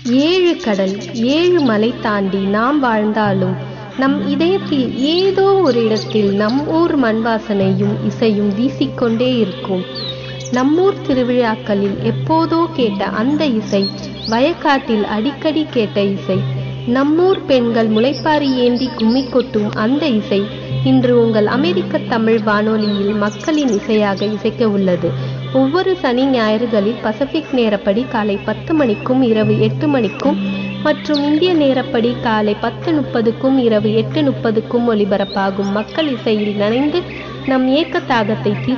ஏழு கடல் ஏழு மலை தாண்டி நாம் வாழ்ந்தாலும் நம் இதயத்தில் ஏதோ ஒரு இடத்தில் நம் ஊர் மண் வாசனையும் இசையும் வீசிக்கொண்டே இருக்கும் நம்மூர் திருவிழாக்களில் எப்போதோ கேட்ட அந்த இசை வயக்காட்டில் அடிக்கடி கேட்ட இசை நம்மூர் பெண்கள் முளைப்பாரி ஏந்தி கும்மி கொட்டும் அந்த இசை இன்று உங்கள் அமெரிக்க தமிழ் வானொலியில் மக்களின் இசையாக இசைக்க உள்ளது ஒவ்வொரு சனி ஞாயிறுகளில் பசிபிக் நேரப்படி காலை பத்து மணிக்கும் இரவு எட்டு மணிக்கும் மற்றும் இந்திய நேரப்படி காலை பத்து முப்பதுக்கும் இரவு எட்டு முப்பதுக்கும் ஒலிபரப்பாகும் மக்கள் இசையில் நனைந்து நம் ஏக்க தாகத்தை தீர்த்து